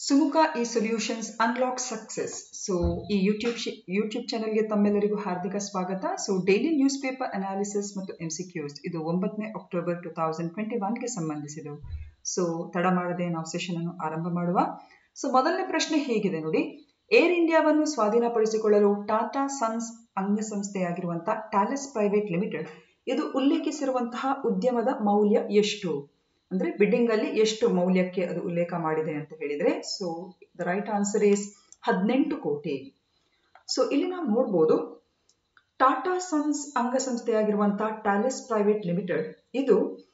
ಸುಮುಖ ಈ solutions unlock success so ಈ YouTube YouTube ಚಾನೆಲ್ಗೆ ತಮ್ಮೆಲ್ಲರಿಗೂ ಹಾರ್ದಿಕ ಸ್ವಾಗತ so daily news paper analysis ಮತ್ತು ಎಂ ಸಿ ಕ್ಯೂಸ್ ಇದು ಒಂಬತ್ತನೇ ಅಕ್ಟೋಬರ್ ಟು ತೌಸಂಡ್ ಟ್ವೆಂಟಿ ಒನ್ಗೆ ಸಂಬಂಧಿಸಿದವು ಸೊ ತಡ ಮಾಡದೆ ನಾವು ಸೆಷನ್ ಅನ್ನು ಆರಂಭ ಮಾಡುವ ಸೊ ಮೊದಲನೇ ಪ್ರಶ್ನೆ ಹೇಗಿದೆ ನೋಡಿ ಏರ್ ಇಂಡಿಯಾವನ್ನು ಸ್ವಾಧೀನಪಡಿಸಿಕೊಳ್ಳಲು ಟಾಟಾ ಸನ್ಸ್ ಅಂಗಸಂಸ್ಥೆಯಾಗಿರುವಂತಹ ಟ್ಯಾಲೆಸ್ ಪ್ರೈವೇಟ್ ಲಿಮಿಟೆಡ್ ಇದು ಉಲ್ಲೇಖಿಸಿರುವಂತಹ ಉದ್ಯಮದ ಮೌಲ್ಯ ಎಷ್ಟು ಅಂದ್ರೆ ಬಿಡ್ಡಿಂಗ್ ಅಲ್ಲಿ ಎಷ್ಟು ಮೌಲ್ಯಕ್ಕೆ ಅದು ಉಲ್ಲೇಖ ಮಾಡಿದೆ ಅಂತ ಹೇಳಿದ್ರೆ so the right answer is ಹದಿನೆಂಟು ಕೋಟಿ ಸೊ ಇಲ್ಲಿ ನಾವು ನೋಡ್ಬೋದು ಟಾಟಾ ಸನ್ಸ್ ಅಂಗಸಂಸ್ಥೆಯಾಗಿರುವಂತಹ ಟ್ಯಾಲೆಸ್ ಪ್ರೈವೇಟ್ ಲಿಮಿಟೆಡ್ ಇದು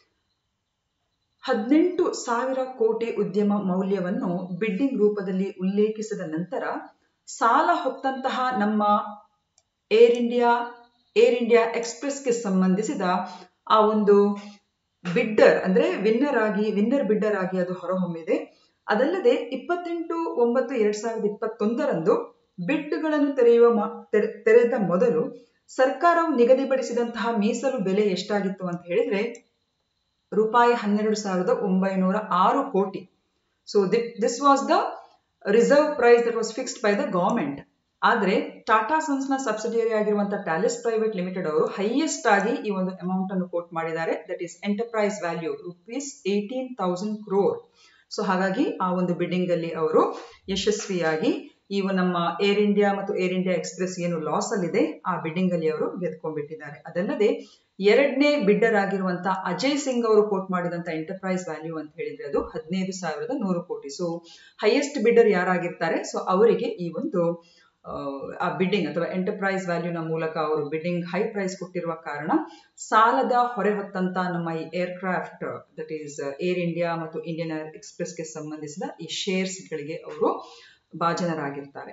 ಹದಿನೆಂಟು ಸಾವಿರ ಕೋಟಿ ಉದ್ಯಮ ಮೌಲ್ಯವನ್ನು ಬಿಡ್ಡಿಂಗ್ ರೂಪದಲ್ಲಿ ಉಲ್ಲೇಖಿಸಿದ ನಂತರ ಸಾಲ ಹೊತ್ತಂತಹ ನಮ್ಮ ಏರ್ ಇಂಡಿಯಾ ಏರ್ ಇಂಡಿಯಾ ಎಕ್ಸ್ಪ್ರೆಸ್ಗೆ ಸಂಬಂಧಿಸಿದ ಆ ಒಂದು ಬಿಡ್ಡರ್ ಅಂದ್ರೆ ವಿನ್ನರ್ ಆಗಿ ವಿನ್ನರ್ ಬಿಡ್ಡರ್ ಆಗಿ ಅದು ಹೊರಹೊಮ್ಮಿದೆ ಅದಲ್ಲದೆ ಇಪ್ಪತ್ತೆಂಟು ಒಂಬತ್ತು ಎರಡ್ ಸಾವಿರದ ಇಪ್ಪತ್ತೊಂದರಂದು ಬಿಡ್ಗಳನ್ನು ತೆರೆಯುವ ತೆರೆದ ಮೊದಲು ಸರ್ಕಾರವು ನಿಗದಿಪಡಿಸಿದಂತಹ ಮೀಸಲು ಬೆಲೆ ಎಷ್ಟಾಗಿತ್ತು ಅಂತ ಹೇಳಿದ್ರೆ ರೂಪಾಯಿ ಹನ್ನೆರಡು ಸಾವಿರದ ಒಂಬೈನೂರ ಆರು ಕೋಟಿ so this was the reserve price that was fixed by the government ಆದ್ರೆ ಟಾಟಾ ಸನ್ಸ್ ನ ಸಬ್ಸಿಡಿಯರಿ ಆಗಿರುವಂತಹ ಟ್ಯಾಲಿಸ್ ಪ್ರೈವೇಟ್ ಲಿಮಿಟೆಡ್ ಅವರು ಹೈಯೆಸ್ಟ್ ಆಗಿ ಈ ಒಂದು ಅಮೌಂಟ್ ಅನ್ನು ಕೋಟ್ ಮಾಡಿದ್ದಾರೆ that is enterprise value rupees eighteen thousand crore so ಹಾಗಾಗಿ ಆ ಒಂದು ಬಿಡ್ಡಿಂಗ್ ಅಲ್ಲಿ ಅವರು ಯಶಸ್ವಿಯಾಗಿ ಈ ನಮ್ಮ ಏರ್ ಇಂಡಿಯಾ ಮತ್ತು ಏರ್ ಇಂಡಿಯಾ ಎಕ್ಸ್ಪ್ರೆಸ್ ಏನು ಲಾಸ್ ಅಲ್ಲಿದೆ ಆ ಬಿಡ್ಡಿಂಗ್ ಅಲ್ಲಿ ಅವರು ಗೆದ್ಕೊಂಡ್ಬಿಟ್ಟಿದ್ದಾರೆ ಅದಲ್ಲದೆ ಎರಡನೇ ಬಿಡ್ಡರ್ ಆಗಿರುವಂತಹ ಅಜಯ್ ಸಿಂಗ್ ಅವರು ಕೋಟ್ ಮಾಡಿದಂತ ಎಂಟರ್ಪ್ರೈಸ್ ವ್ಯಾಲ್ಯೂ ಅಂತ ಹೇಳಿದ್ರೆ ಅದು ಹದಿನೈದು ಸಾವಿರದ ನೂರು ಕೋಟಿ ಸೊ ಹೈಯೆಸ್ಟ್ ಬಿಡ್ಡರ್ ಯಾರಾಗಿರ್ತಾರೆ ಸೊ ಅವರಿಗೆ ಈ ಒಂದು ಆ ಬಿಡ್ಡಿಂಗ್ ಅಥವಾ ಎಂಟರ್ಪ್ರೈಸ್ ವ್ಯಾಲ್ಯೂನ ಮೂಲಕ ಅವರು ಬಿಡ್ಡಿಂಗ್ ಹೈ ಪ್ರೈಸ್ ಕೊಟ್ಟಿರುವ ಕಾರಣ ಸಾಲದ ಹೊರೆ ಹೊತ್ತಂತ ನಮ್ಮ ಈ aircraft that is Air India ಮತ್ತು ಇಂಡಿಯನ್ ಏರ್ ಎಕ್ಸ್ಪ್ರೆಸ್ಗೆ ಸಂಬಂಧಿಸಿದ ಈ ಶೇರ್ಸ್ ಗಳಿಗೆ ಅವರು ಭಾಜನರಾಗಿರ್ತಾರೆ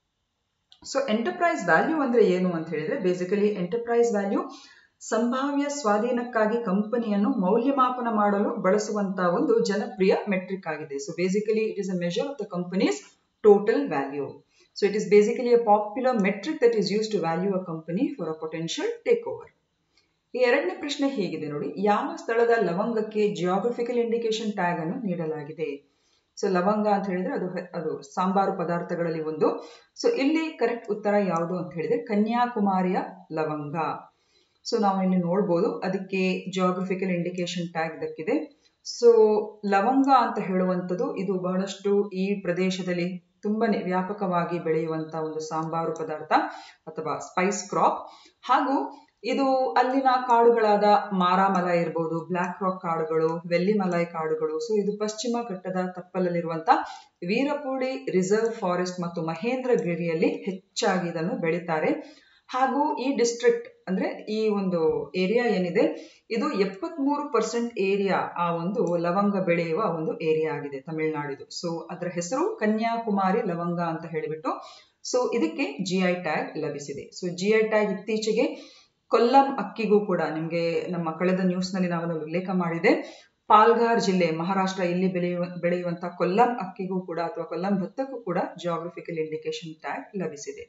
ಸೊ ಎಂಟರ್ಪ್ರೈಸ್ ವ್ಯಾಲ್ಯೂ ಅಂದ್ರೆ ಏನು ಅಂತ ಹೇಳಿದ್ರೆ ಬೇಸಿಕಲಿ ಎಂಟರ್ಪ್ರೈಸ್ ವ್ಯಾಲ್ಯೂ ಸಂಭಾವ್ಯ ಸ್ವಾಧೀನಕ್ಕಾಗಿ ಕಂಪನಿಯನ್ನು ಮೌಲ್ಯಮಾಪನ ಮಾಡಲು ಬಳಸುವಂತಹ ಒಂದು ಜನಪ್ರಿಯ ಮೆಟ್ರಿಕ್ ಆಗಿದೆ so basically it is a measure of the company's total value so it is basically a popular metric that is use to value a company for a potential take over ಈ ಎರಡನೇ ಪ್ರಶ್ನೆ ಹೇಗಿದೆ ನೋಡಿ ಯಾವ ಸ್ಥಳದ ಲವಂಗಕ್ಕೆ geographical indication tag ಅನ್ನು ನೀಡಲಾಗಿದೆ so ಲವಂಗ ಅಂತ ಹೇಳಿದ್ರೆ ಅದು ಅದು ಸಾಂಬಾರು ಪದಾರ್ಥಗಳಲ್ಲಿ ಒಂದು ಸೊ ಇಲ್ಲಿ ಕರೆಕ್ಟ್ ಉತ್ತರ ಯಾವುದು ಅಂತ ಹೇಳಿದ್ರೆ ಕನ್ಯಾಕುಮಾರಿಯ ಲವಂಗ ಸೊ ನಾವು ಇಲ್ಲಿ ನೋಡ್ಬೋದು ಅದಕ್ಕೆ ಜಿಯೋಗ್ರಫಿಕಲ್ ಇಂಡಿಕೇಶನ್ ಟ್ಯಾಗ್ ದಕ್ಕಿದೆ ಸೊ ಲವಂಗ ಅಂತ ಹೇಳುವಂಥದ್ದು ಇದು ಬಹಳಷ್ಟು ಈ ಪ್ರದೇಶದಲ್ಲಿ ತುಂಬಾನೇ ವ್ಯಾಪಕವಾಗಿ ಬೆಳೆಯುವಂತಹ ಒಂದು ಸಾಂಬಾರು ಪದಾರ್ಥ ಅಥವಾ ಸ್ಪೈಸ್ ಕ್ರಾಪ್ ಹಾಗೂ ಇದು ಅಲ್ಲಿನ ಕಾಡುಗಳಾದ ಮಾರಾಮಲ ಇರ್ಬೋದು ಬ್ಲ್ಯಾಕ್ ರಾಕ್ ಕಾಡುಗಳು ವೆಲ್ಲಿಮಲೈ ಕಾಡುಗಳು ಸೊ ಇದು ಪಶ್ಚಿಮ ಘಟ್ಟದ ತಪ್ಪಲಲ್ಲಿರುವಂತಹ ವೀರಪೂಡಿ ರಿಸರ್ವ್ ಫಾರೆಸ್ಟ್ ಮತ್ತು ಮಹೇಂದ್ರಗಿರಿಯಲ್ಲಿ ಹೆಚ್ಚಾಗಿ ಇದನ್ನು ಬೆಳೀತಾರೆ ಹಾಗೂ ಈ ಡಿಸ್ಟ್ರಿಕ್ಟ್ ಅಂದ್ರೆ ಈ ಒಂದು ಏರಿಯಾ ಏನಿದೆ ಇದು ಎಪ್ಪತ್ಮೂರು ಪರ್ಸೆಂಟ್ ಏರಿಯಾ ಆ ಒಂದು ಲವಂಗ ಬೆಳೆಯುವ ಒಂದು ಏರಿಯಾ ಆಗಿದೆ ತಮಿಳುನಾಡಿದು ಸೊ ಅದರ ಹೆಸರು ಕನ್ಯಾಕುಮಾರಿ ಲವಂಗ ಅಂತ ಹೇಳಿಬಿಟ್ಟು ಸೊ ಇದಕ್ಕೆ ಜಿ ಐ ಟ್ಯಾಗ್ ಲಭಿಸಿದೆ ಸೊ ಜಿ ಐ ಟ್ಯಾಗ್ ಇತ್ತೀಚೆಗೆ ಕೊಲ್ಲಂ ಅಕ್ಕಿಗೂ ಕೂಡ ನಿಮಗೆ ನಮ್ಮ ಕಳೆದ ನ್ಯೂಸ್ ನಲ್ಲಿ ನಾವು ಉಲ್ಲೇಖ ಮಾಡಿದೆ ಪಾಲ್ಘಾರ್ ಜಿಲ್ಲೆ ಮಹಾರಾಷ್ಟ್ರ ಇಲ್ಲಿ ಬೆಳೆಯುವ ಬೆಳೆಯುವಂತಹ ಕೊಲ್ಲಂ ಅಕ್ಕಿಗೂ ಕೂಡ ಅಥವಾ ಕೊಲ್ಲಂ ಭತ್ತಕ್ಕೂ ಕೂಡ ಜಿಯೋಗ್ರಫಿಕಲ್ ಇಂಡಿಕೇಶನ್ ಟ್ಯಾಗ್ ಲಭಿಸಿದೆ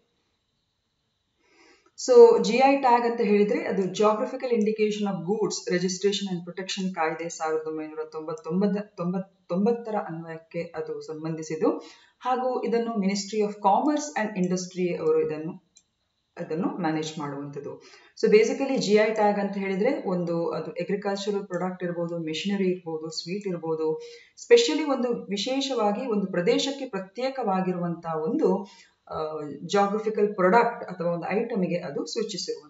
ಸೊ ಜಿ ಐ ಟ್ಯಾಗ್ ಅಂತ ಹೇಳಿದ್ರೆ ಅದು geographical indication of goods registration and protection ಕಾಯ್ದೆ ಸಾವಿರದ ಒಂಬೈನೂರ ತೊಂಬತ್ತೊಂಬತ್ತ ತೊಂಬತ್ತರ ಅನ್ವಯಕ್ಕೆ ಅದು ಸಂಬಂಧಿಸಿದ್ದು ಹಾಗೂ ಇದನ್ನು ministry of commerce and industry ಅವರು ಇದನ್ನು ಅದನ್ನು ಮ್ಯಾನೇಜ್ ಮಾಡುವಂಥದ್ದು so basically G I tag ಅಂತ ಹೇಳಿದ್ರೆ ಒಂದು ಅದು ಅಗ್ರಿಕಲ್ಚರಲ್ ಪ್ರಾಡಕ್ಟ್ ಇರ್ಬೋದು ಮೆಷಿನರಿ ಇರ್ಬೋದು ಸ್ವೀಟ್ ಇರ್ಬೋದು ಸ್ಪೆಷಲಿ ಒಂದು ವಿಶೇಷವಾಗಿ ಒಂದು ಪ್ರದೇಶಕ್ಕೆ ಪ್ರತ್ಯೇಕವಾಗಿರುವಂತಹ ಒಂದು ಜಾಗ್ರಫಿಕಲ್ ಪ್ರಾಡಕ್ಟ್ ಅಥವಾ ಒಂದು ಐಟಮ್ಗೆ ಅದು ಸೂಚಿಸಿರುವಂಥದ್ದು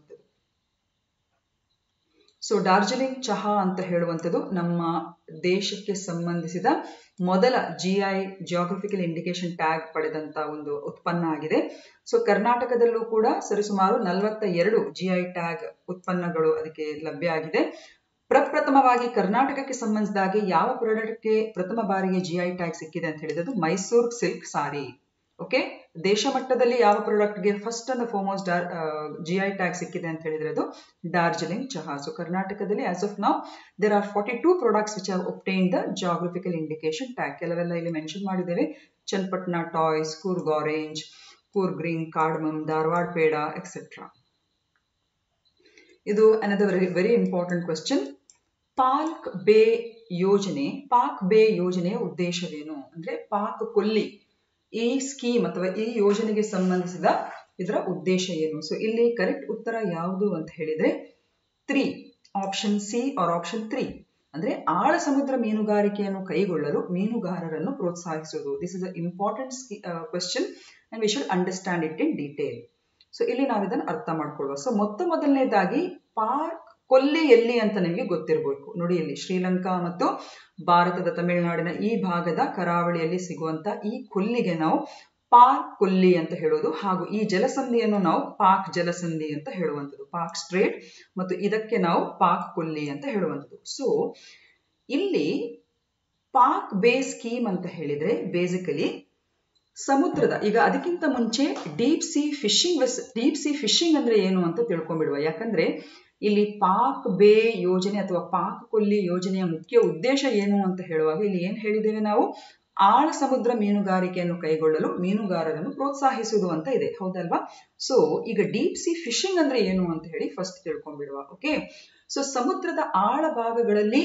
ಸೊ ಡಾರ್ಜಿಲಿಂಗ್ ಚಹಾ ಅಂತ ಹೇಳುವಂಥದ್ದು ನಮ್ಮ ದೇಶಕ್ಕೆ ಸಂಬಂಧಿಸಿದ ಮೊದಲ G I geographical indication tag ಪಡೆದಂತ ಒಂದು ಉತ್ಪನ್ನ ಆಗಿದೆ ಸೊ ಕರ್ನಾಟಕದಲ್ಲೂ ಕೂಡ ಸರಿಸುಮಾರು ನಲವತ್ತ ಎರಡು ಜಿ ಐ ಟ್ಯಾಗ್ ಉತ್ಪನ್ನಗಳು ಅದಕ್ಕೆ ಲಭ್ಯ ಆಗಿದೆ ಪ್ರಪ್ರಥಮವಾಗಿ ಕರ್ನಾಟಕಕ್ಕೆ ಸಂಬಂಧಿಸಿದಾಗೆ ಯಾವ ಪ್ರಾಡಕ್ಟ್ಗೆ ಪ್ರಥಮ ಬಾರಿಗೆ ಜಿ ಐ ಟ್ಯಾಗ್ ಸಿಕ್ಕಿದೆ ಅಂತ ಹೇಳಿದ್ರೆ ಮೈಸೂರ್ ಸಿಲ್ಕ್ ಸಾರಿ ಓಕೆ ದೇಶ ಮಟ್ಟದಲ್ಲಿ ಯಾವ ಪ್ರಾಡಕ್ಟ್ಗೆ first and foremost G I tag ಸಿಕ್ಕಿದೆ ಅಂತ ಹೇಳಿದ್ರೆ ಅದು ಡಾರ್ಜಿಲಿಂಗ್ ಚಹಾ ಸೊ ಕರ್ನಾಟಕದಲ್ಲಿ as of now there are forty two products which have obtain the geographical indication tag ಕೆಲವೆಲ್ಲ ಇಲ್ಲಿ ಮೆನ್ಷನ್ ಮಾಡಿದ್ದೇವೆ Channapatna toys Coorg orange Coorg green cardamom Dharwad peda etcetera ಇದು another very very important question Palk Bay ಯೋಜನೆ ಪಾಕ್ ಬೇ ಯೋಜನೆಯ ಉದ್ದೇಶವೇನು ಅಂದ್ರೆ ಪಾಕ್ ಕೊಲ್ಲಿ ಈ ಸ್ಕೀಮ್ ಅಥವಾ ಈ ಯೋಜನೆಗೆ ಸಂಬಂಧಿಸಿದ ಇದರ ಉದ್ದೇಶ ಏನು ಸೊ ಇಲ್ಲಿ ಕರೆಕ್ಟ್ ಉತ್ತರ ಯಾವುದು ಅಂತ ಹೇಳಿದ್ರೆ three option C or option three ಅಂದ್ರೆ ಆಳ ಸಮುದ್ರ ಮೀನುಗಾರಿಕೆಯನ್ನು ಕೈಗೊಳ್ಳಲು ಮೀನುಗಾರರನ್ನು ಪ್ರೋತ್ಸಾಹಿಸುವುದು this is a important question and we should understand it in detail so ಇಲ್ಲಿ ನಾವು ಇದನ್ನು ಅರ್ಥ ಮಾಡ್ಕೊಳ್ಳುವ ಸೊ ಮೊತ್ತ ಮೊದಲನೇದಾಗಿ ಪಾಕ್ ಕೊಲ್ಲಿ ಎಲ್ಲಿ ಅಂತ ನಿಮಗೆ ಗೊತ್ತಿರಬೇಕು ನೋಡಿ ಇಲ್ಲಿ ಶ್ರೀಲಂಕಾ ಮತ್ತು ಭಾರತದ ತಮಿಳುನಾಡಿನ ಈ ಭಾಗದ ಕರಾವಳಿಯಲ್ಲಿ ಸಿಗುವಂತ ಈ ಕೊಲ್ಲಿಗೆ ನಾವು ಪಾಕ್ ಕೊಲ್ಲಿ ಅಂತ ಹೇಳೋದು ಹಾಗೂ ಈ ಜಲಸಂಧಿಯನ್ನು ನಾವು ಪಾಕ್ ಜಲಸಂಧಿ ಅಂತ ಹೇಳುವಂಥದ್ದು ಪಾಕ್ ಸ್ಟ್ರೇಟ್ ಮತ್ತು ಇದಕ್ಕೆ ನಾವು ಪಾಕ್ ಕೊಲ್ಲಿ ಅಂತ ಹೇಳುವಂಥದ್ದು ಸೊ ಇಲ್ಲಿ ಪಾಕ್ ಬೇ ಸ್ಕೀಮ್ ಅಂತ ಹೇಳಿದ್ರೆ ಬೇಸಿಕಲಿ ಸಮುದ್ರದ ಈಗ ಅದಕ್ಕಿಂತ ಮುಂಚೆ ಡೀಪ್ ಸಿ ಫಿಶಿಂಗ್ ವೆಸ್ ಡೀಪ್ ಸಿ ಫಿಶಿಂಗ್ ಅಂದ್ರೆ ಏನು ಅಂತ ತಿಳ್ಕೊಂಡ್ಬಿಡುವ ಯಾಕಂದ್ರೆ ಇಲ್ಲಿ ಪಾಕ್ ಬೇ ಯೋಜನೆ ಅಥವಾ ಪಾಕ್ ಕೊಲ್ಲಿ ಯೋಜನೆಯ ಮುಖ್ಯ ಉದ್ದೇಶ ಏನು ಅಂತ ಹೇಳುವಾಗ ಇಲ್ಲಿ ಏನ್ ಹೇಳಿದ್ದೇವೆ ನಾವು ಆಳ ಸಮುದ್ರ ಮೀನುಗಾರಿಕೆಯನ್ನು ಕೈಗೊಳ್ಳಲು ಮೀನುಗಾರರನ್ನು ಪ್ರೋತ್ಸಾಹಿಸುವುದು ಅಂತ ಇದೆ ಹೌದಲ್ವಾ ಸೊ ಈಗ ಡೀಪ್ ಸಿ ಫಿಶಿಂಗ್ ಅಂದ್ರೆ ಏನು ಅಂತ ಹೇಳಿ ಫಸ್ಟ್ ತಿಳ್ಕೊಂಡ್ಬಿಡುವ ಓಕೆ ಸೊ ಸಮುದ್ರದ ಆಳ ಭಾಗಗಳಲ್ಲಿ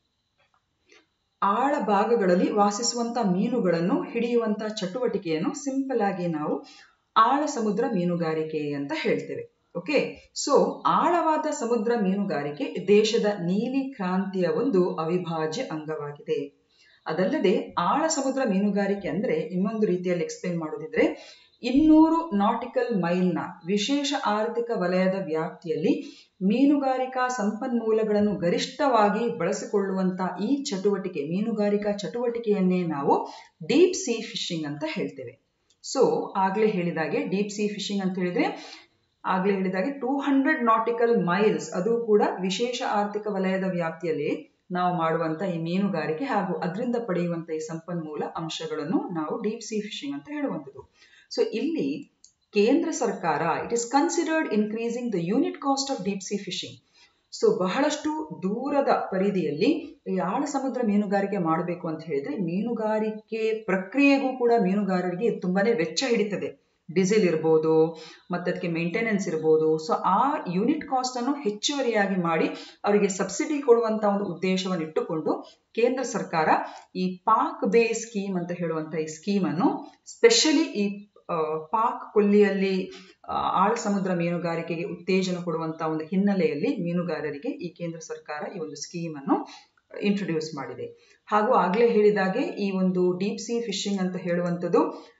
ಆಳ ಭಾಗಗಳಲ್ಲಿ ವಾಸಿಸುವಂತ ಮೀನುಗಳನ್ನು ಹಿಡಿಯುವಂತ ಚಟುವಟಿಕೆಯನ್ನು ಸಿಂಪಲ್ ಆಗಿ ನಾವು ಆಳ ಸಮುದ್ರ ಮೀನುಗಾರಿಕೆ ಅಂತ ಹೇಳ್ತೇವೆ ಓಕೆ ಸೊ ಆಳವಾದ ಸಮುದ್ರ ಮೀನುಗಾರಿಕೆ ದೇಶದ ನೀಲಿ ಕ್ರಾಂತಿಯ ಒಂದು ಅವಿಭಾಜ್ಯ ಅಂಗವಾಗಿದೆ ಅದಲ್ಲದೆ ಆಳ ಸಮುದ್ರ ಮೀನುಗಾರಿಕೆ ಅಂದ್ರೆ ಇನ್ನೊಂದು ರೀತಿಯಲ್ಲಿ ಎಕ್ಸ್ಪ್ಲೇನ್ ಮಾಡೋದಿದ್ರೆ ಇನ್ನೂರು ನಾಟಿಕಲ್ ಮೈಲ್ನ ವಿಶೇಷ ಆರ್ಥಿಕ ವಲಯದ ವ್ಯಾಪ್ತಿಯಲ್ಲಿ ಮೀನುಗಾರಿಕಾ ಸಂಪನ್ಮೂಲಗಳನ್ನು ಗರಿಷ್ಠವಾಗಿ ಬಳಸಿಕೊಳ್ಳುವಂತ ಈ ಚಟುವಟಿಕೆ ಮೀನುಗಾರಿಕಾ ಚಟುವಟಿಕೆಯನ್ನೇ ನಾವು ಡೀಪ್ ಸಿ ಫಿಶಿಂಗ್ ಅಂತ ಹೇಳ್ತೇವೆ ಸೊ ಆಗ್ಲೇ ಹೇಳಿದಾಗೆ ಡೀಪ್ ಸಿ ಫಿಶಿಂಗ್ ಅಂತ ಹೇಳಿದ್ರೆ ಆಗ್ಲೇ ಹೇಳಿದಾಗೆ ಟೂ ಹಂಡ್ರೆಡ್ ನಾಟಿಕಲ್ ಮೈಲ್ಸ್ ಅದು ಕೂಡ ವಿಶೇಷ ಆರ್ಥಿಕ ವಲಯದ ವ್ಯಾಪ್ತಿಯಲ್ಲಿ ನಾವು ಮಾಡುವಂತ ಈ ಮೀನುಗಾರಿಕೆ ಹಾಗೂ ಅದರಿಂದ ಪಡೆಯುವಂತ ಈ ಸಂಪನ್ಮೂಲ ಅಂಶಗಳನ್ನು ನಾವು ಡೀಪ್ ಸಿ ಫಿಶಿಂಗ್ ಅಂತ ಹೇಳುವಂಥದ್ದು ಸೊ ಇಲ್ಲಿ ಕೇಂದ್ರ ಸರ್ಕಾರ it is considered increasing the unit cost of deep sea fishing so ಬಹಳಷ್ಟು ದೂರದ ಪರಿಧಿಯಲ್ಲಿ ಈ ಆಳ ಸಮುದ್ರ ಮೀನುಗಾರಿಕೆ ಮಾಡಬೇಕು ಅಂತ ಹೇಳಿದ್ರೆ ಮೀನುಗಾರಿಕೆ ಪ್ರಕ್ರಿಯೆಗೂ ಕೂಡ ಮೀನುಗಾರರಿಗೆ ತುಂಬಾನೇ ವೆಚ್ಚ ಹಿಡಿತದೆ ಡೀಸೆಲ್ ಇರ್ಬೋದು ಮತ್ತೆ ಅದಕ್ಕೆ ಮೇಂಟೆನೆನ್ಸ್ ಇರ್ಬೋದು ಸೊ ಆ ಯೂನಿಟ್ ಕಾಸ್ಟ್ ಅನ್ನು ಹೆಚ್ಚುವರಿಯಾಗಿ ಮಾಡಿ ಅವರಿಗೆ ಸಬ್ಸಿಡಿ ಕೊಡುವಂತ ಒಂದು ಉದ್ದೇಶವನ್ನು ಇಟ್ಟುಕೊಂಡು ಕೇಂದ್ರ ಸರ್ಕಾರ ಈ ಪಾಕ್ ಬೇ ಸ್ಕೀಮ್ ಅಂತ ಹೇಳುವಂತ ಈ ಸ್ಕೀಮ್ ಅನ್ನು ಸ್ಪೆಷಲಿ ಈ ಪಾಕ್ ಕೊಲ್ಲಿಯಲ್ಲಿ ಆಳ ಸಮುದ್ರ ಮೀನುಗಾರಿಕೆಗೆ ಉತ್ತೇಜನ ಕೊಡುವಂತ ಒಂದು ಹಿನ್ನೆಲೆಯಲ್ಲಿ ಮೀನುಗಾರರಿಗೆ ಈ ಕೇಂದ್ರ ಸರ್ಕಾರ ಈ ಒಂದು ಸ್ಕೀಮ್ ಅನ್ನು ಇಂಟ್ರೊಡ್ಯೂಸ್ ಮಾಡಿದೆ ಹಾಗೂ ಆಗ್ಲೇ ಹೇಳಿದಾಗೆ ಈ ಒಂದು ಡೀಪ್ ಸಿ ಫಿಶಿಂಗ್ ಅಂತ ಹೇಳುವಂಥದ್ದು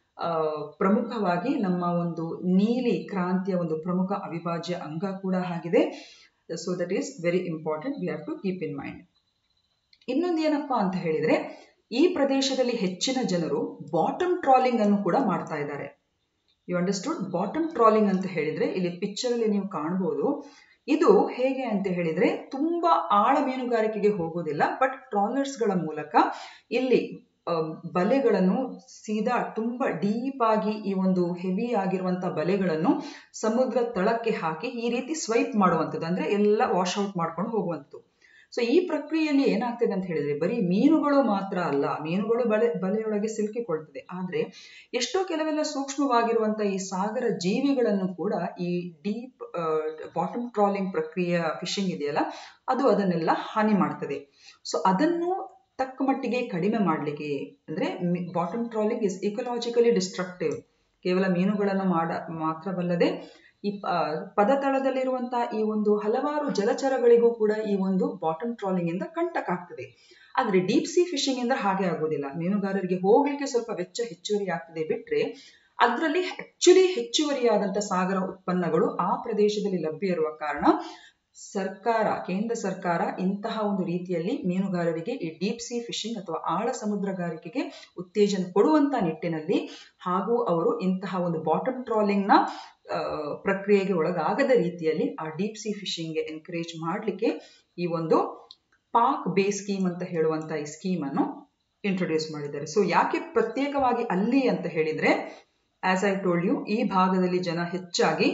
ಪ್ರಮುಖವಾಗಿ ನಮ್ಮ ಒಂದು ನೀಲಿ ಕ್ರಾಂತಿಯ ಒಂದು ಪ್ರಮುಖ ಅವಿಭಾಜ್ಯ ಅಂಗ ಕೂಡ ಆಗಿದೆ so that is very important we have to keep in mind ಇನ್ನೊಂದು ಏನಪ್ಪಾ ಅಂತ ಹೇಳಿದ್ರೆ ಈ ಪ್ರದೇಶದಲ್ಲಿ ಹೆಚ್ಚಿನ ಜನರು ಬಾಟಮ್ ಟ್ರಾಲಿಂಗ್ ಅನ್ನು ಕೂಡ ಮಾಡ್ತಾ ಇದ್ದಾರೆ ಯು ಅಂಡರ್ಸ್ಟುಡ್ ಬಾಟಮ್ ಟ್ರಾಲಿಂಗ್ ಅಂತ ಹೇಳಿದ್ರೆ ಇಲ್ಲಿ ಪಿಕ್ಚರ್ ಅಲ್ಲಿ ನೀವು ಕಾಣಬಹುದು ಇದು ಹೇಗೆ ಅಂತ ಹೇಳಿದ್ರೆ ತುಂಬಾ ಆಳ ಮೀನುಗಾರಿಕೆಗೆ ಹೋಗೋದಿಲ್ಲ ಬಟ್ ಟ್ರಾಲರ್ಸ್ ಗಳ ಮೂಲಕ ಇಲ್ಲಿ ಬಲೆಗಳನ್ನು ಸೀದಾ ತುಂಬಾ ಡೀಪ್ ಆಗಿ ಈ ಒಂದು ಹೆವಿ ಆಗಿರುವಂತಹ ಬಲೆಗಳನ್ನು ಸಮುದ್ರ ತಳಕ್ಕೆ ಹಾಕಿ ಈ ರೀತಿ ಸ್ವೈಪ್ ಮಾಡುವಂಥದ್ದು ಅಂದ್ರೆ ಎಲ್ಲ ವಾಶ್ ಔಟ್ ಮಾಡ್ಕೊಂಡು ಹೋಗುವಂಥದ್ದು ಸೊ ಈ ಪ್ರಕ್ರಿಯೆಯಲ್ಲಿ ಏನಾಗ್ತದೆ ಅಂತ ಹೇಳಿದ್ರೆ ಬರೀ ಮೀನುಗಳು ಮಾತ್ರ ಅಲ್ಲ ಮೀನುಗಳು ಬಲೆ ಬಲೆಯೊಳಗೆ ಸಿಲುಕಿಕೊಳ್ತದೆ ಆದ್ರೆ ಎಷ್ಟೋ ಕೆಲವೆಲ್ಲ ಸೂಕ್ಷ್ಮವಾಗಿರುವಂತಹ ಈ ಸಾಗರ ಜೀವಿಗಳನ್ನು ಕೂಡ ಈ ಡೀಪ್ ಬಾಟಮ್ ಟ್ರಾಲಿಂಗ್ ಪ್ರಕ್ರಿಯೆ ಫಿಶಿಂಗ್ ಇದೆಯಲ್ಲ ಅದು ಅದನ್ನೆಲ್ಲ ಹಾನಿ ಮಾಡ್ತದೆ ಸೊ ಅದನ್ನು ತಕ್ಕ ಮಟ್ಟಿಗೆ ಕಡಿಮೆ ಮಾಡಲಿಕ್ಕೆ ಅಂದ್ರೆ bottom trawling is ecologically destructive ಕೇವಲ ಮೀನುಗಳನ್ನು ಮಾಡ ಮಾತ್ರವಲ್ಲದೆ ಈ ಪದತಳದಲ್ಲಿರುವಂತಹ ಈ ಒಂದು ಹಲವಾರು ಜಲಚರಗಳಿಗೂ ಕೂಡ ಈ ಒಂದು ಬಾಟಮ್ ಟ್ರಾಲಿಂಗ್ ಇಂದ ಕಂಟಕ ಆಗ್ತದೆ ಆದ್ರೆ ಡೀಪ್ ಸಿ ಫಿಶಿಂಗ್ ಇಂದ ಹಾಗೆ ಆಗೋದಿಲ್ಲ ಮೀನುಗಾರರಿಗೆ ಹೋಗ್ಲಿಕ್ಕೆ ಸ್ವಲ್ಪ ವೆಚ್ಚ ಹೆಚ್ಚುವರಿ ಆಗ್ತದೆ ಬಿಟ್ರೆ ಅದರಲ್ಲಿ ಆಕ್ಚುಲಿ ಹೆಚ್ಚುವರಿಯಾದಂತ ಸಾಗರ ಉತ್ಪನ್ನಗಳು ಆ ಪ್ರದೇಶದಲ್ಲಿ ಲಭ್ಯ ಇರುವ ಕಾರಣ ಸರ್ಕಾರ ಕೇಂದ್ರ ಸರ್ಕಾರ ಇಂತಹ ಒಂದು ರೀತಿಯಲ್ಲಿ ಮೀನುಗಾರರಿಗೆ ಈ ಡೀಪ್ ಸಿ ಫಿಶಿಂಗ್ ಅಥವಾ ಆಳ ಸಮುದ್ರಗಾರಿಕೆಗೆ ಉತ್ತೇಜನ ಕೊಡುವಂತ ನಿಟ್ಟಿನಲ್ಲಿ ಹಾಗೂ ಅವರು ಇಂತಹ ಒಂದು ಬಾಟಮ್ ಟ್ರಾಲಿಂಗ್ ನ ಪ್ರಕ್ರಿಯೆಗೆ ಒಳಗಾಗದ ರೀತಿಯಲ್ಲಿ ಆ ಡೀಪ್ ಸಿ ಫಿಶಿಂಗ್ಗೆ ಎನ್ಕರೇಜ್ ಮಾಡಲಿಕ್ಕೆ ಈ ಒಂದು ಪಾಕ್ ಬೇ ಸ್ಕೀಮ್ ಅಂತ ಹೇಳುವಂತ ಈ ಸ್ಕೀಮ್ ಅನ್ನು ಇಂಟ್ರೊಡ್ಯೂಸ್ ಮಾಡಿದ್ದಾರೆ ಸೊ ಯಾಕೆ ಪ್ರತ್ಯೇಕವಾಗಿ ಅಲ್ಲಿ ಅಂತ ಹೇಳಿದ್ರೆ ಆಸ್ ಐ ಟೋಲ್ಡ್ ಯು ಈ ಭಾಗದಲ್ಲಿ ಜನ ಹೆಚ್ಚಾಗಿ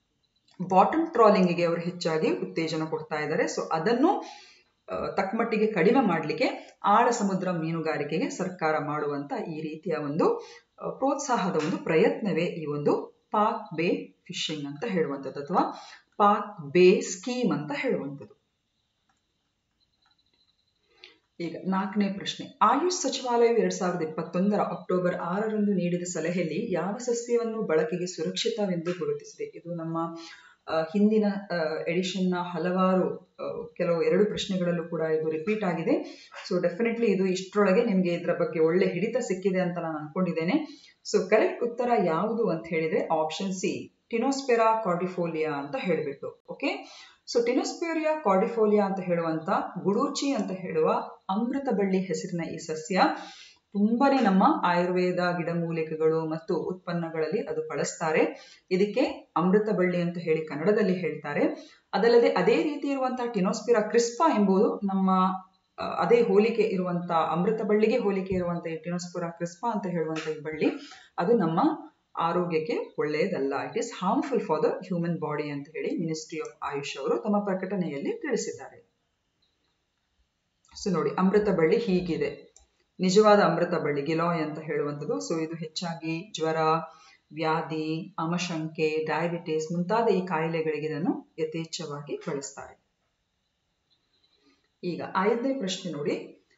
ಬಾಟಮ್ ಟ್ರಾಲಿಂಗಿಗೆ ಅವರು ಹೆಚ್ಚಾಗಿ ಉತ್ತೇಜನ ಕೊಡ್ತಾ ಇದ್ದಾರೆ ಸೊ ಅದನ್ನು ತಕ್ಕಮಟ್ಟಿಗೆ ಕಡಿಮೆ ಮಾಡಲಿಕ್ಕೆ ಆಳ ಸಮುದ್ರ ಮೀನುಗಾರಿಕೆಗೆ ಸರ್ಕಾರ ಮಾಡುವಂತ ಈ ರೀತಿಯ ಒಂದು ಪ್ರೋತ್ಸಾಹದ ಒಂದು ಪ್ರಯತ್ನವೇ ಈ ಒಂದು ಪಾಕ್ ಬೇ ಫಿಶಿಂಗ್ ಅಂತ ಹೇಳುವಂಥದ್ದು ಅಥವಾ ಪಾಕ್ ಬೇ ಸ್ಕೀಮ್ ಅಂತ ಹೇಳುವಂಥದ್ದು ಈಗ ನಾಲ್ಕನೇ ಪ್ರಶ್ನೆ ಆಯುಷ್ ಸಚಿವಾಲಯವು ಎರಡ್ ಸಾವಿರದ ಇಪ್ಪತ್ತೊಂದರ ಅಕ್ಟೋಬರ್ ಆರರಂದು ನೀಡಿದ ಸಲಹೆಯಲ್ಲಿ ಯಾವ ಸಸ್ಯವನ್ನು ಬಳಕೆಗೆ ಸುರಕ್ಷಿತವೆಂದು ಗುರುತಿಸಿದೆ ಇದು ನಮ್ಮ ಹಿಂದಿನ ಎಡಿಷನ್ನ ಹಲವಾರು ಕೆಲವು ಎರಡು ಪ್ರಶ್ನೆಗಳಲ್ಲೂ ಕೂಡ ಇದು ರಿಪೀಟ್ ಆಗಿದೆ ಸೊ ಡೆಫಿನೆಟ್ಲಿ ಇದು ಇಷ್ಟರೊಳಗೆ ನಿಮಗೆ ಇದರ ಬಗ್ಗೆ ಒಳ್ಳೆ ಹಿಡಿತ ಸಿಕ್ಕಿದೆ ಅಂತ ನಾನು ಅನ್ಕೊಂಡಿದ್ದೇನೆ ಸೊ ಕರೆಕ್ಟ್ ಉತ್ತರ ಯಾವುದು ಅಂತ ಹೇಳಿದ್ರೆ ಆಪ್ಷನ್ ಸಿ ಟಿನೋಸ್ಪೆರಾ ಕಾರ್ಡಿಫೋಲಿಯಾ ಅಂತ ಹೇಳಿಬಿಟ್ಟು ಓಕೆ ಸೊ ಟಿನೋಸ್ಪೇರಿಯಾ ಕಾರ್ಡಿಫೋಲಿಯಾ ಅಂತ ಹೇಳುವಂತ ಗುಡೂಚಿ ಅಂತ ಹೇಳುವ ಅಮೃತ ಬಳ್ಳಿ ಹೆಸರಿನ ಈ ಸಸ್ಯ ತುಂಬಾನೇ ನಮ್ಮ ಆಯುರ್ವೇದ ಗಿಡಮೂಲಿಕೆಗಳು ಮತ್ತು ಉತ್ಪನ್ನಗಳಲ್ಲಿ ಅದು ಬಳಸ್ತಾರೆ ಇದಕ್ಕೆ ಅಮೃತ ಬಳ್ಳಿ ಅಂತ ಹೇಳಿ ಕನ್ನಡದಲ್ಲಿ ಹೇಳ್ತಾರೆ ಅದಲ್ಲದೆ ಅದೇ ರೀತಿ ಇರುವಂತಹ ಟಿನೋಸ್ಪಿರಾ ಕ್ರಿಸ್ಪಾ ಎಂಬುದು ನಮ್ಮ ಅದೇ ಹೋಲಿಕೆ ಇರುವಂತ ಅಮೃತ ಬಳ್ಳಿಗೆ ಹೋಲಿಕೆ ಇರುವಂತ ಈ ಟಿನೋಸ್ಪುರಾ ಕ್ರಿಸ್ಪಾ ಅಂತ ಹೇಳುವಂತ ಈ ಬಳ್ಳಿ ಅದು ನಮ್ಮ ಆರೋಗ್ಯಕ್ಕೆ ಒಳ್ಳೆಯದಲ್ಲ it is harmful for the human body ಅಂತ ಹೇಳಿ ಮಿನಿಸ್ಟ್ರಿ ಆಫ್ ಆಯುಷ್ ಅವರು ತಮ್ಮ ಪ್ರಕಟಣೆಯಲ್ಲಿ ತಿಳಿಸಿದ್ದಾರೆ ಸೊ ನೋಡಿ ಅಮೃತ ಬಳ್ಳಿ ಹೀಗಿದೆ ನಿಜವಾದ ಅಮೃತ ಬಳ್ಳಿ ಗಿಲಾಯ್ ಅಂತ ಹೇಳುವಂಥದ್ದು ಸೊ ಇದು ಹೆಚ್ಚಾಗಿ ಜ್ವರ ವ್ಯಾಧಿ ಆಮಶಂಕೆ ಡಯಾಬಿಟಿಸ್ ಮುಂತಾದ ಈ ಕಾಯಿಲೆಗಳಿಗೆ ಇದನ್ನು ಯಥೇಚ್ಛವಾಗಿ ಬಳಸ್ತಾರೆ ಈಗ ಐದನೇ ಪ್ರಶ್ನೆ ನೋಡಿ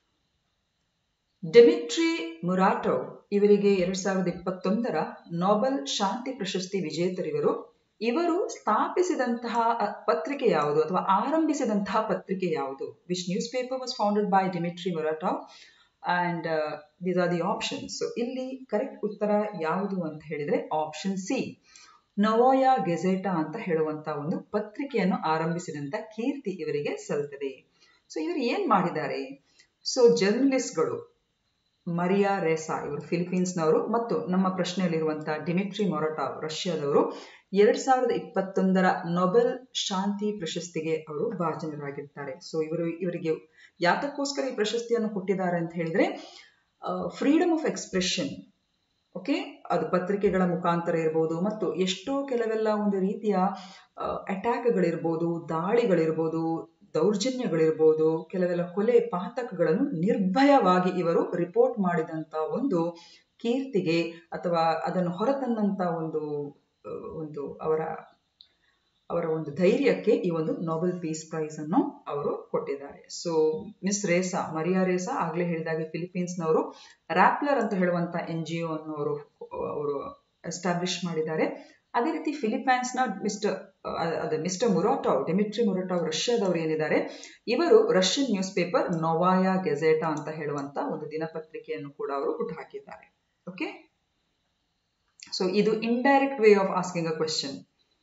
ಡೆಮಿಟ್ರಿ ಮುರಾಟೋವ್ ಇವರಿಗೆ ಎರಡ್ ಸಾವಿರದ ಇಪ್ಪತ್ತೊಂದರ ನೊಬೆಲ್ ಶಾಂತಿ ಪ್ರಶಸ್ತಿ ವಿಜೇತರಿವರು ಇವರು ಸ್ಥಾಪಿಸಿದಂತಹ ಪತ್ರಿಕೆ ಯಾವುದು ಅಥವಾ ಆರಂಭಿಸಿದಂತಹ ಪತ್ರಿಕೆ ಯಾವುದು which news paper was founded by Dmitry Muratov and these are the options so ಇಲ್ಲಿ ಕರೆಕ್ಟ್ ಉತ್ತರ ಯಾವುದು ಅಂತ ಹೇಳಿದ್ರೆ ಆಪ್ಷನ್ ಸಿ ನವೋಯ ಗೆಜೆಟಾ ಅಂತ ಹೇಳುವಂತ ಒಂದು ಪತ್ರಿಕೆಯನ್ನು ಆರಂಭಿಸಿದಂತ ಕೀರ್ತಿ ಇವರಿಗೆ ಸಲ್ತದೆ ಸೊ ಇವರು ಏನ್ ಮಾಡಿದ್ದಾರೆ ಸೊ ಜರ್ನಲಿಸ್ಟ್ಗಳು ಮರಿಯಾ ರೇಸಾ ಇವರು ಫಿಲಿಪೀನ್ಸ್ನವರು ಮತ್ತು ನಮ್ಮ ಪ್ರಶ್ನೆಯಲ್ಲಿರುವಂತಹ ಡಿಮಿಟ್ರಿ ಮೊರಟಾವ್ ರಷ್ಯಾದವರು ಎರಡ್ ಸಾವಿರದ ಇಪ್ಪತ್ತೊಂದರ ನೊಬೆಲ್ ಶಾಂತಿ ಪ್ರಶಸ್ತಿಗೆ ಅವರು ಭಾಜನರಾಗಿರ್ತಾರೆ ಸೊ ಇವರು ಇವರಿಗೆ ಯಾತಕ್ಕೋಸ್ಕರ ಈ ಪ್ರಶಸ್ತಿಯನ್ನು ಕೊಟ್ಟಿದ್ದಾರೆ ಅಂತ ಹೇಳಿದ್ರೆ ಫ್ರೀಡಮ್ ಆಫ್ ಎಕ್ಸ್ಪ್ರೆಷನ್ ಓಕೆ ಅದು ಪತ್ರಿಕೆಗಳ ಮುಖಾಂತರ ಇರ್ಬೋದು ಮತ್ತು ಎಷ್ಟೋ ಕೆಲವೆಲ್ಲ ಒಂದು ರೀತಿಯ ಅಟ್ಯಾಕ್ಗಳಿರ್ಬೋದು ದಾಳಿಗಳಿರ್ಬೋದು ದೌರ್ಜನ್ಯಗಳಿರ್ಬೋದು ಕೆಲವೆಲ್ಲ ಕೊಲೆ ಪಾತಕಗಳನ್ನು ನಿರ್ಭಯವಾಗಿ ಇವರು ರಿಪೋರ್ಟ್ ಮಾಡಿದಂತ ಒಂದು ಕೀರ್ತಿಗೆ ಅಥವಾ ಅದನ್ನು ಹೊರತಂದಂತ ಒಂದು ಒಂದು ಅವರ ಅವರ ಒಂದು ಧೈರ್ಯಕ್ಕೆ ಈ ಒಂದು ನೊಬೆಲ್ ಪೀಸ್ ಪ್ರೈಸ್ ಅನ್ನು ಅವರು ಕೊಟ್ಟಿದ್ದಾರೆ so Miss Ressa Maria Ressa ಆಗ್ಲೇ ಹೇಳಿದಾಗೆ ಫಿಲಿಪೀನ್ಸ್ನವರು ರ್ಯಾಪ್ಲರ್ ಅಂತ ಹೇಳುವಂತ ಎನ್ ಜಿ ಒ ಅನ್ನು ಅವರು ಅವರು ಎಸ್ಟಾಬ್ಲಿಷ್ ಮಾಡಿದ್ದಾರೆ ಅದೇ ರೀತಿ ಫಿಲಿಪೈನ್ಸ್ನ ಮಿಸ್ಟರ್ ಅದೇ ಮಿಸ್ಟರ್ ಮುರಾಟೋವ್ ಡಿಮಿಟ್ರಿ ಮುರಾಟೋವ್ ರಷ್ಯಾದವರು ಏನಿದ್ದಾರೆ ಇವರು Russian news paper Novaya Gazeta ಅಂತ ಹೇಳುವಂತ ಒಂದು ದಿನಪತ್ರಿಕೆಯನ್ನು ಕೂಡ ಅವರು ಹುಟ್ಟುಹಾಕಿದ್ದಾರೆ ಓಕೆ ಸೊ ಇದು indirect way of asking a question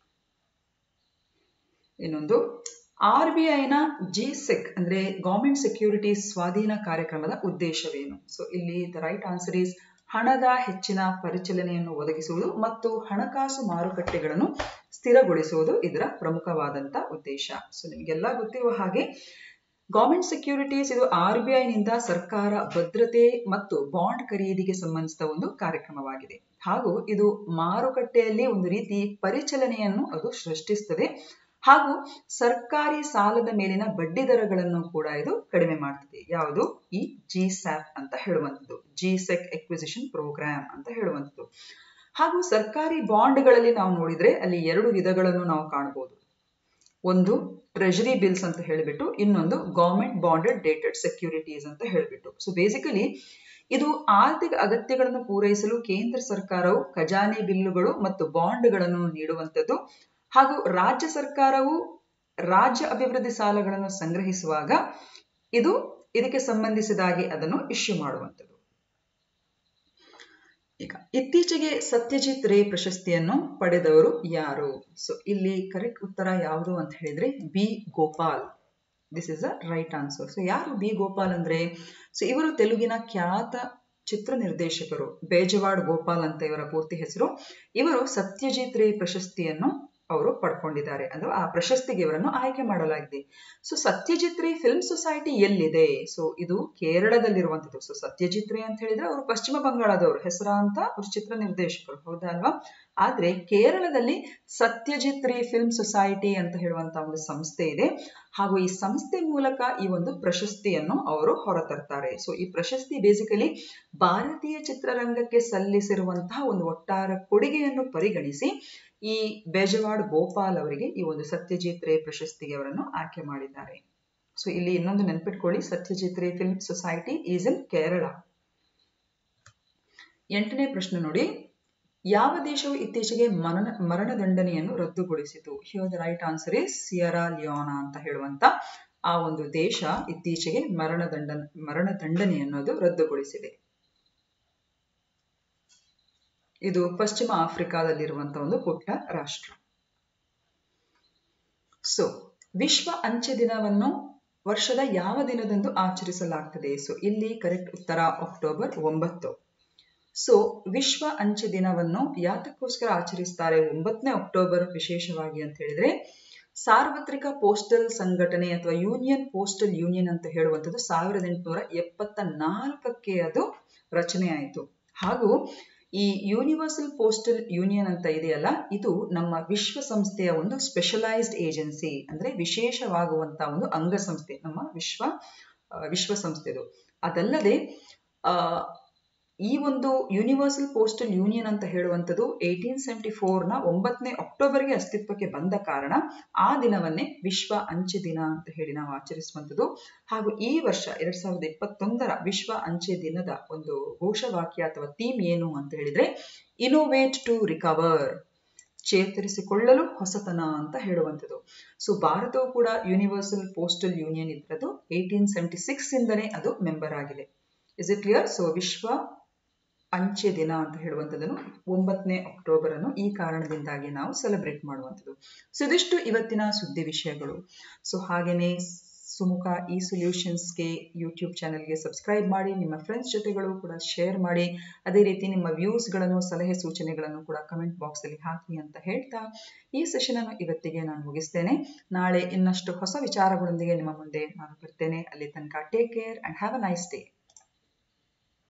ಇನ್ನೊಂದು ಆರ್ ಬಿ ಐನ ಜಿ ಸೆಕ್ ಅಂದ್ರೆ ಗವರ್ಮೆಂಟ್ ಸೆಕ್ಯೂರಿಟೀಸ್ ಸ್ವಾಧೀನ ಕಾರ್ಯಕ್ರಮದ ಉದ್ದೇಶವೇನು ಸೊ ಇಲ್ಲಿ ದ ರೈಟ್ ಆನ್ಸರ್ ಈಸ್ ಹಣದ ಹೆಚ್ಚಿನ ಪರಿಚಲನೆಯನ್ನು ಒದಗಿಸುವುದು ಮತ್ತು ಹಣಕಾಸು ಮಾರುಕಟ್ಟೆಗಳನ್ನು ಸ್ಥಿರಗೊಳಿಸುವುದು ಇದರ ಪ್ರಮುಖವಾದಂತ ಉದ್ದೇಶ ಸೊ ನಿಮಗೆಲ್ಲ ಗೊತ್ತಿರುವ ಹಾಗೆ ಗವರ್ಮೆಂಟ್ ಸೆಕ್ಯೂರಿಟೀಸ್ ಇದು ಆರ್ ಬಿ ಐನಿಂದ ಸರ್ಕಾರ ಭದ್ರತೆ ಮತ್ತು ಬಾಂಡ್ ಖರೀದಿಗೆ ಸಂಬಂಧಿಸಿದ ಒಂದು ಕಾರ್ಯಕ್ರಮವಾಗಿದೆ ಹಾಗೂ ಇದು ಮಾರುಕಟ್ಟೆಯಲ್ಲಿ ಒಂದು ರೀತಿ ಪರಿಚಲನೆಯನ್ನು ಅದು ಸೃಷ್ಟಿಸುತ್ತದೆ ಹಾಗೂ ಸರ್ಕಾರಿ ಸಾಲದ ಮೇಲಿನ ಬಡ್ಡಿ ದರಗಳನ್ನು ಕೂಡ ಇದು ಕಡಿಮೆ ಮಾಡ್ತದೆ ಯಾವುದು ಈ ಜಿ ಸ್ಯಾಪ್ ಅಂತ ಹೇಳುವಂಥದ್ದು ಜಿ ಸೆಕ್ ಎಕ್ವಿಸಿಷನ್ ಪ್ರೋಗ್ರಾಮ್ ಅಂತ ಹೇಳುವಂಥದ್ದು ಹಾಗೂ ಸರ್ಕಾರಿ ಬಾಂಡ್ಗಳಲ್ಲಿ ನಾವು ನೋಡಿದ್ರೆ ಅಲ್ಲಿ ಎರಡು ವಿಧಗಳನ್ನು ನಾವು ಕಾಣಬಹುದು ಒಂದು ಟ್ರೆಜರಿ ಬಿಲ್ಸ್ ಅಂತ ಹೇಳಿಬಿಟ್ಟು ಇನ್ನೊಂದು ಗವರ್ಮೆಂಟ್ ಬಾಂಡೆಡ್ ಡೇಟೆಡ್ ಸೆಕ್ಯೂರಿಟೀಸ್ ಅಂತ ಹೇಳಿಬಿಟ್ಟು ಸೊ ಬೇಸಿಕಲಿ ಇದು ಆರ್ಥಿಕ ಅಗತ್ಯಗಳನ್ನು ಪೂರೈಸಲು ಕೇಂದ್ರ ಸರ್ಕಾರವು ಖಜಾನೆ ಬಿಲ್ಲುಗಳು ಮತ್ತು ಬಾಂಡ್ಗಳನ್ನು ನೀಡುವಂಥದ್ದು ಹಾಗೂ ರಾಜ್ಯ ಸರ್ಕಾರವು ರಾಜ್ಯ ಅಭಿವೃದ್ಧಿ ಸಾಲಗಳನ್ನು ಸಂಗ್ರಹಿಸುವಾಗ ಇದು ಇದಕ್ಕೆ ಸಂಬಂಧಿಸಿದಾಗಿ ಅದನ್ನು ಇಶ್ಯೂ ಮಾಡುವಂಥದ್ದು ಈಗ ಇತ್ತೀಚೆಗೆ ಸತ್ಯಜಿತ್ ರೇ ಪ್ರಶಸ್ತಿಯನ್ನು ಪಡೆದವರು ಯಾರು ಸೊ ಇಲ್ಲಿ ಕರೆಕ್ಟ್ ಉತ್ತರ ಯಾವುದು ಅಂತ ಹೇಳಿದ್ರೆ B Gopal this is a right answer so ಯಾರು ಬಿ ಗೋಪಾಲ್ ಅಂದ್ರೆ ಸೊ ಇವರು ತೆಲುಗಿನ ಖ್ಯಾತ ಚಿತ್ರ ನಿರ್ದೇಶಕರು ಬೇಜವಾಡ್ ಗೋಪಾಲ್ ಅಂತ ಇವರ ಪೂರ್ತಿ ಹೆಸರು ಇವರು ಸತ್ಯಜಿತ್ ರೇ ಪ್ರಶಸ್ತಿಯನ್ನು ಅವರು ಪಡ್ಕೊಂಡಿದ್ದಾರೆ ಅಂದ್ರೆ ಆ ಪ್ರಶಸ್ತಿಗೆ ಇವರನ್ನು ಆಯ್ಕೆ ಮಾಡಲಾಗಿದೆ so Satyajit Ray film society ಎಲ್ಲಿದೆ ಸೊ ಇದು ಕೇರಳದಲ್ಲಿರುವಂತದ್ದು ಸೊ ಸತ್ಯಜಿತ್ ರೇ ಅಂತ ಹೇಳಿದ್ರೆ ಅವರು ಪಶ್ಚಿಮ ಬಂಗಾಳದವರು ಹೆಸರಾಂತ ಅವರು ಚಿತ್ರ ನಿರ್ದೇಶಕರು ಹೌದಾ ಅಲ್ವಾ ಆದ್ರೆ ಕೇರಳದಲ್ಲಿ ಸತ್ಯಜಿತ್ ರೇ ಫಿಲ್ಮ್ ಸೊಸೈಟಿ ಅಂತ ಹೇಳುವಂತ ಒಂದು ಸಂಸ್ಥೆ ಇದೆ ಹಾಗೂ ಈ ಸಂಸ್ಥೆ ಮೂಲಕ ಈ ಒಂದು ಪ್ರಶಸ್ತಿಯನ್ನು ಅವರು ಹೊರತರ್ತಾರೆ ಸೊ ಈ ಪ್ರಶಸ್ತಿ ಬೇಸಿಕಲಿ ಭಾರತೀಯ ಚಿತ್ರರಂಗಕ್ಕೆ ಸಲ್ಲಿಸಿರುವಂತಹ ಒಂದು ಒಟ್ಟಾರ ಕೊಡುಗೆಯನ್ನು ಪರಿಗಣಿಸಿ ಈ ಬೇಜವಾಡ್ ಗೋಪಾಲ್ ಅವರಿಗೆ ಈ ಒಂದು ಸತ್ಯಜಿತ್ ರೇ ಪ್ರಶಸ್ತಿಗೆ ಅವರನ್ನು ಆಯ್ಕೆ ಮಾಡಿದ್ದಾರೆ ಸೊ ಇಲ್ಲಿ ಇನ್ನೊಂದು ನೆನ್ಪಿಟ್ಕೊಳ್ಳಿ Satyajit Ray film society is in Kerala ಎಂಟನೇ ಪ್ರಶ್ನೆ ನೋಡಿ ಯಾವ ದೇಶವು ಇತ್ತೀಚೆಗೆ ಮರಣ ಮರಣದಂಡನೆಯನ್ನು ರದ್ದುಗೊಳಿಸಿತು here the right answer is Sierra Leone ಅಂತ ಹೇಳುವಂತ ಆ ಒಂದು ದೇಶ ಇತ್ತೀಚೆಗೆ ಮರಣದಂಡ ಮರಣದಂಡನೆ ಅನ್ನೋದು ರದ್ದುಗೊಳಿಸಿದೆ ಇದು ಪಶ್ಚಿಮ ಆಫ್ರಿಕಾದಲ್ಲಿರುವಂತಹ ಒಂದು ಪುಟ್ಟ ರಾಷ್ಟ್ರ ಸೊ ವಿಶ್ವ ಅಂಚೆ ದಿನವನ್ನು ವರ್ಷದ ಯಾವ ದಿನದಂದು ಆಚರಿಸಲಾಗ್ತದೆ ಸೊ ಇಲ್ಲಿ ಕರೆಕ್ಟ್ ಉತ್ತರ ಅಕ್ಟೋಬರ್ ಒಂಬತ್ತು ಸೊ ವಿಶ್ವ ಅಂಚೆ ದಿನವನ್ನು ಯಾತಕ್ಕೋಸ್ಕರ ಆಚರಿಸ್ತಾರೆ ಒಂಬತ್ತನೇ ಅಕ್ಟೋಬರ್ ವಿಶೇಷವಾಗಿ ಅಂತ ಹೇಳಿದ್ರೆ ಸಾರ್ವತ್ರಿಕ ಪೋಸ್ಟಲ್ ಸಂಘಟನೆ ಅಥವಾ ಯೂನಿಯನ್ ಪೋಸ್ಟಲ್ ಯೂನಿಯನ್ ಅಂತ ಹೇಳುವಂಥದ್ದು ಸಾವಿರದ ಎಂಟುನೂರ ಎಪ್ಪತ್ತ ನಾಲ್ಕಕ್ಕೆ ಅದು ರಚನೆ ಆಯಿತು ಹಾಗೂ ಈ ಯೂನಿವರ್ಸಲ್ ಪೋಸ್ಟಲ್ ಯೂನಿಯನ್ ಅಂತ ಇದೆಯಲ್ಲ ಇದು ನಮ್ಮ ವಿಶ್ವಸಂಸ್ಥೆಯ ಒಂದು ಸ್ಪೆಷಲೈಸ್ಡ್ ಏಜೆನ್ಸಿ ಅಂದ್ರೆ ವಿಶೇಷವಾಗುವಂತಹ ಒಂದು ಅಂಗಸಂಸ್ಥೆ ನಮ್ಮ ವಿಶ್ವ ವಿಶ್ವಸಂಸ್ಥೆದು ಅದಲ್ಲದೆ ಈ ಒಂದು ಯೂನಿವರ್ಸಲ್ ಪೋಸ್ಟಲ್ ಯೂನಿಯನ್ ಅಂತ ಹೇಳುವಂಥದ್ದು ಏಯ್ಟೀನ್ ಸೆವೆಂಟಿ ಫೋರ್ನ ಒಂಬತ್ತನೇ ಅಕ್ಟೋಬರ್ಗೆ ಅಸ್ತಿತ್ವಕ್ಕೆ ಬಂದ ಕಾರಣ ಆ ದಿನವನ್ನೇ ವಿಶ್ವ ಅಂಚೆ ದಿನ ಅಂತ ಹೇಳಿ ನಾವು ಆಚರಿಸುವಂಥದ್ದು ಹಾಗೂ ಈ ವರ್ಷ ಎರಡ್ ಸಾವಿರದ ಇಪ್ಪತ್ತೊಂದರ ವಿಶ್ವ ಅಂಚೆ ದಿನದ ಒಂದು ಘೋಷವಾಕ್ಯ ಅಥವಾ ಥೀಮ್ ಏನು ಅಂತ ಹೇಳಿದ್ರೆ ಇನೋವೇಟ್ ಟು ರಿಕವರ್ ಚೇತರಿಸಿಕೊಳ್ಳಲು ಹೊಸತನ ಅಂತ ಹೇಳುವಂಥದ್ದು ಸೊ ಭಾರತವು ಕೂಡ ಯೂನಿವರ್ಸಲ್ ಪೋಸ್ಟಲ್ ಯೂನಿಯನ್ ಇದ್ರದ್ದು ಏಯ್ಟೀನ್ ಸೆವೆಂಟಿ ಸಿಕ್ಸ್ ಇಂದನೇ ಅದು ಮೆಂಬರ್ ಆಗಿದೆ ಇಸ್ ಇಟ್ ಕ್ಲಿಯರ್ ಸೊ ವಿಶ್ವ ಅಂಚೆ ದಿನ ಅಂತ ಹೇಳುವಂಥದ್ದನ್ನು ಒಂಬತ್ತನೇ ಅಕ್ಟೋಬರ್ ಅನ್ನು ಈ ಕಾರಣದಿಂದಾಗಿ ನಾವು ಸೆಲೆಬ್ರೇಟ್ ಮಾಡುವಂಥದ್ದು ಸೊ ಇದಿಷ್ಟು ಇವತ್ತಿನ ಸುದ್ದಿ ವಿಷಯಗಳು ಸೊ ಹಾಗೇನೆ ಸುಮುಖ ಇ ಸೊಲ್ಯೂಷನ್ಸ್ಗೆ ಯೂಟ್ಯೂಬ್ ಚಾನೆಲ್ಗೆ ಸಬ್ಸ್ಕ್ರೈಬ್ ಮಾಡಿ ನಿಮ್ಮ ಫ್ರೆಂಡ್ಸ್ ಜೊತೆಗಳು ಕೂಡ ಶೇರ್ ಮಾಡಿ ಅದೇ ರೀತಿ ನಿಮ್ಮ ವ್ಯೂಸ್ಗಳನ್ನು ಸಲಹೆ ಸೂಚನೆಗಳನ್ನು ಕೂಡ ಕಮೆಂಟ್ ಬಾಕ್ಸಲ್ಲಿ ಹಾಕಿ ಅಂತ ಹೇಳ್ತಾ ಈ ಸೆಷನ್ ಅನ್ನು ಇವತ್ತಿಗೆ ನಾನು ಮುಗಿಸ್ತೇನೆ ನಾಳೆ ಇನ್ನಷ್ಟು ಹೊಸ ವಿಚಾರಗಳೊಂದಿಗೆ ನಿಮ್ಮ ಮುಂದೆ ನಾನು ಬರ್ತೇನೆ ಅಲ್ಲಿ ತನಕ take care and have a nice day